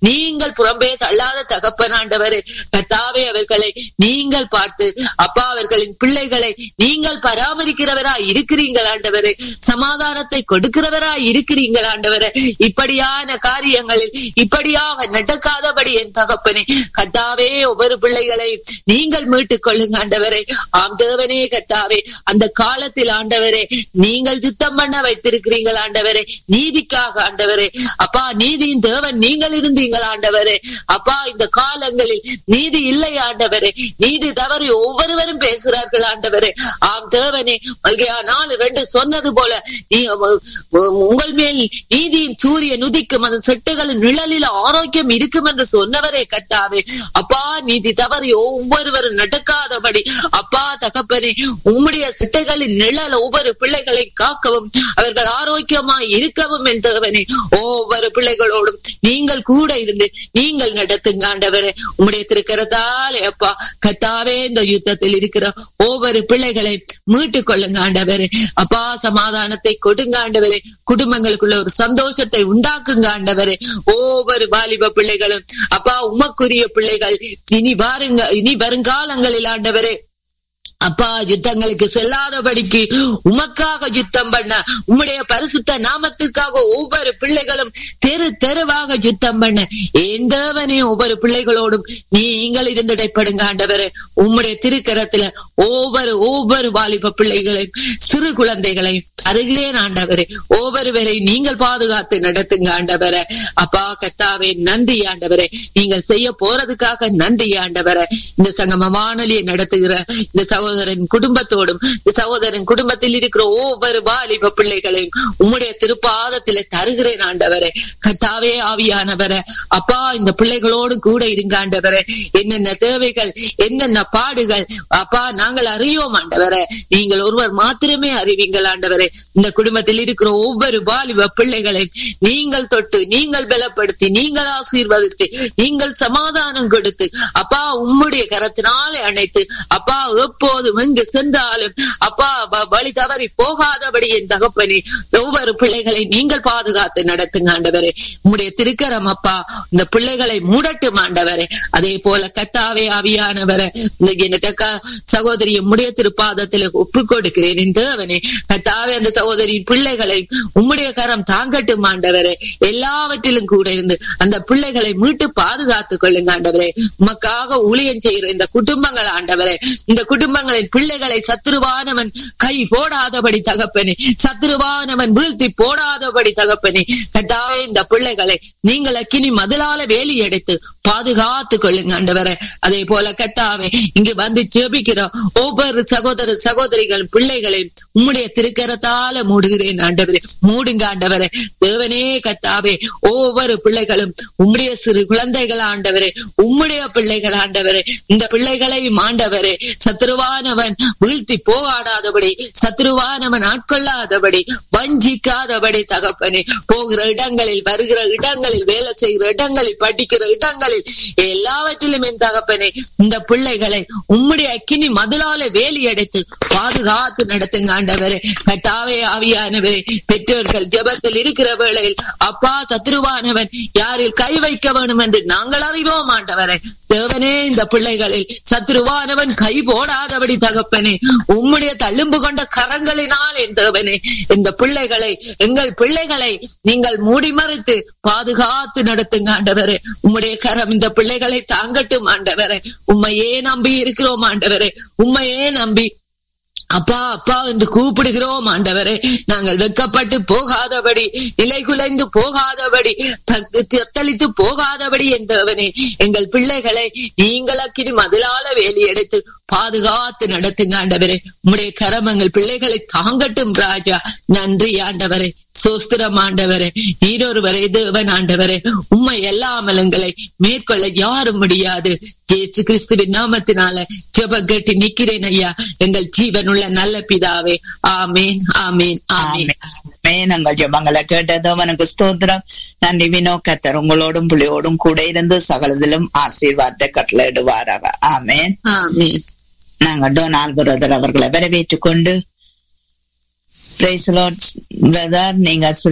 நீங்கள் புறம்பே தள்ளாத தகப்பன் ஆண்டவரே கத்தாவே அவர்களை நீங்கள் பார்த்து அப்பா அவர்களின் பிள்ளைகளை நீங்கள் பராமரிக்கிறவரா இருக்கிறீங்கள் ஆண்டவரே சமாதானத்தை கொடுக்கிறவரா இருக்கிறீங்கள் ஆண்டவரே இப்படியான காரியங்களில் இப்படியாக நடக்காதபடி என் தகப்பனே கத்தாவே ஒவ்வொரு பிள்ளைகளை நீங்கள் மீட்டுக் கொள்ளுங்க ஆண்டவரே ஆம் தேவனே கத்தாவே அந்த காலத்தில் ஆண்டவரே நீங்கள் சுத்தம் பண்ண வைத்திருக்கிறீர்கள் ஆண்டவரே நீதிக்காக ஆண்டவரே அப்பா நீதியின் தேவன் நீங்கள் இருந்தீங்கள் ஆண்டவரே அப்பா இந்த காலங்களில் நீதி இல்லை ஆண்டவரே நீதி தவறி ஒவ்வொருவரும் பேசுகிறார்கள் ஆண்டவரே ஆம் தேவனே மல்கையா நாலு ரெண்டு சொன்னது போல நீ உங்கள் மேல் நீதியின் சூரியன் உதிக்கும் அந்த செட்டுகளின் நிழலில் ஆரோக்கியம் இருக்கும் என்று சொன்னவரே கட்டாவே அப்பா நீதி தவறி ஒவ்வொருவரும் நடக்காதபடி அப்பா தகப்பனே உம்முடைய சிட்டைகளின் நிழல் ஒவ்வொரு பிள்ளைகளை காக்கவும் அவர்கள் ஆரோக்கியமாய் இருக்கவும் என் தேவனே ஒவ்வொரு பிள்ளைகளோடும் நீங்கள் கூட இருந்து நீங்கள் நடத்துங்க ஆண்டவரே உம்முடைய திருக்கிறதாலே அப்பா கத்தாவே இந்த யுத்தத்தில் இருக்கிற ஒவ்வொரு பிள்ளைகளை மீட்டுக் கொள்ளுங்க ஆண்டவரே அப்பா சமாதானத்தை கொடுங்க ஆண்டவரே குடும்பங்களுக்குள்ள ஒரு சந்தோஷத்தை உண்டாக்குங்க ஆண்டவரே ஒவ்வொரு வாலிப பிள்ளைகளும் அப்பா உமக்குரிய பிள்ளைகள் இனி பாருங்க இனி வருங்காலங்களில் ஆண்டவரே அப்பா யுத்தங்களுக்கு செல்லாதபடிக்கு உமக்காக யுத்தம் பண்ண உம்முடைய பரிசுத்த நாமத்துக்காக ஒவ்வொரு பிள்ளைகளும் தெரு தெருவாக யுத்தம் பண்ண எந்தவனையும் ஒவ்வொரு பிள்ளைகளோடும் நீங்கள் இருந்து இடைப்படுங்க ஆண்டவரே உம்முடைய திருக்கரத்துல ஒவ்வொரு ஒவ்வொரு வாலிப பிள்ளைகளையும் சிறு குழந்தைகளையும் அருகிலேன் ஆண்டவரே ஒவ்வொருவரை நீங்கள் பாதுகாத்து நடத்துங்க ஆண்டவரே அப்பா கத்தாவே நன்றி ஆண்டவரே நீங்கள் செய்ய போறதுக்காக நன்றி ஆண்டவரே இந்த சங்கம வானொலியை நடத்துகிற இந்த சகோதரன் குடும்பத்தோடும் இந்த சகோதரன் குடும்பத்தில் இருக்கிற ஒவ்வொரு வாலிப பிள்ளைகளையும் உம்முடைய திருப்பாதத்தில தருகிறேன் ஆண்டவரே கத்தாவே ஆவியானவரே அப்பா இந்த பிள்ளைகளோடு கூட இருங்க ஆண்டவரே என்னென்ன தேவைகள் என்னென்ன பாடுகள் அப்பா நாங்கள் அறியோம் ஆண்டவரே நீங்கள் ஒருவர் மாத்திரமே அறிவீங்கள் ஆண்டவரே இந்த குடும்பத்தில் இருக்கிற ஒவ்வொரு வாலிப பிள்ளைகளை நீங்கள் தொட்டு நீங்கள் பலப்படுத்தி நீங்கள் ஆசீர்வதித்து நீங்கள் சமாதானம் கொடுத்து அப்பா உம்முடைய கரத்தினாலே அணைத்து அப்பா எப்போதும் எங்கு சென்றாலும் அப்பா வழி தவறி போகாதபடி என் தகப்பனே ஒவ்வொரு பிள்ளைகளை நீங்கள் பாதுகாத்து நடத்துங்க ஆண்டவரே உம்முடைய திருக்கரம் அப்பா இந்த பிள்ளைகளை மூடட்டும் ஆண்டவரே அதே போல கத்தாவே ஆவியானவரை இந்த சகோதரி உம்முடைய திருப்பாதத்தில் ஒப்பு கொடுக்கிறேன் என் தேவனே கத்தாவே அந்த சகோதரி பிள்ளைகளை உம்முடைய கரம் தாங்கட்டும் ஆண்டவரே எல்லாவற்றிலும் கூட இருந்து அந்த பிள்ளைகளை மீட்டு பாதுகாத்துக் கொள்ளுங்க ஆண்டவரே உமக்காக ஊழியம் செய்கிற இந்த குடும்பங்கள் ஆண்டவரே இந்த குடும்பங்களின் பிள்ளைகளை சத்துருவானவன் கை போடாதபடி தகப்பனே சத்துருவானவன் வீழ்த்தி போடாதபடி தகப்பனே கட்டாவே இந்த பிள்ளைகளை நீங்கள் அக்கினி மதிலால வேலி எடுத்து பாதுகாத்து கொள்ளுங்க ஆண்டவரே அதே போல கட்டாவே இங்கு வந்து ஜெபிக்கிற ஒவ்வொரு சகோதர சகோதரிகள் பிள்ளைகளையும் உம்முடைய திருக்கரத்தால மூடுகிறேன் ஆண்டவரே மூடுங்க ஆண்டவரே தேவனே கத்தாவே ஒவ்வொரு பிள்ளைகளும் உம்முடைய சிறு குழந்தைகள் ஆண்டவரே உம்முடைய பிள்ளைகள் ஆண்டவரே இந்த பிள்ளைகளையும் ஆண்டவரே சத்ருவானவன் வீழ்த்தி போகாடாதபடி சத்ருவானவன் ஆட்கொள்ளாதபடி வஞ்சிக்காதபடி தகப்பனே போகிற இடங்களில் வருகிற இடங்களில் வேலை செய்கிற இடங்களில் படிக்கிற இடங்களில் எல்லாவற்றிலும் என் தகப்பனே இந்த பிள்ளைகளை உம்முடைய அக்கினி மதிலால வேலி அடைத்து பாதுகாத்து நடத்துங்க ஆண்டவரே கட்டாவே ஆவியானவரே பெற்றோர்கள் ஜபத்தில் இருக்கிற வேளையில் அப்பா சத்ருவானவன் யாரில் கை வைக்க வேண்டும் என்று நாங்கள் அறிவோம் ஆண்டவரே தேவனே இந்த பிள்ளைகளில் சத்ருவானவன் கை போடாதபடி தகப்பனே உம்முடைய தள்ளும்பு கொண்ட கரங்களினால் என் தேவனே இந்த பிள்ளைகளை எங்கள் பிள்ளைகளை நீங்கள் மூடி மறைத்து பாதுகாத்து நடத்துங்க ஆண்டவரே உம்முடைய கரம் இந்த பிள்ளைகளை தாங்கட்டும் ஆண்டவரே உண்மையே நம்பி இருக்கிறோம் ஆண்டவரே உண்மையே நம்பி அப்பா அப்பா என்று கூப்பிடுகிறோம் ஆண்டவரே நாங்கள் வெக்கப்பட்டு போகாதபடி நிலை குலைந்து போகாதபடி தத்தளித்து போகாதபடி என்றவனே எங்கள் பிள்ளைகளை நீங்களக்கினி மதிலால வேலி எடுத்து பாதுகாத்து நடத்துங்க ஆண்டவரே உம்முடைய கரம் எங்கள் பிள்ளைகளை தாங்கட்டும் ராஜா நன்றி ஆண்டவரே சோஸ்திரம் ஆண்டவரே நீரொருவரே தேவன் ஆண்டவரே உண்மை எல்லாமல் எங்களை மேற்கொள்ள யாரும் முடியாது ஜேசு கிறிஸ்துவின் நாமத்தினால ஜெப கேட்டு நிக்கிறேன் ஐயா எங்கள் ஜீவனுள்ள நல்ல பிதாவே ஆமேன் ஆமேன் ஆமேன் மேனங்கள் ஜபங்களை கேட்டதவனுக்கு ஸ்தோத்திரம் நன்றி வினோ கத்தர் உங்களோடும் புள்ளியோடும் கூட இருந்து சகலதிலும் ஆசீர்வாதத்தை கட்டளையிடுவாராக ஆமேன் ஆமேன் நாங்கள் டொனால்ட் பிரதர் அவர்களை வரவேற்றுக் கொண்டு பிரதர் நீங்க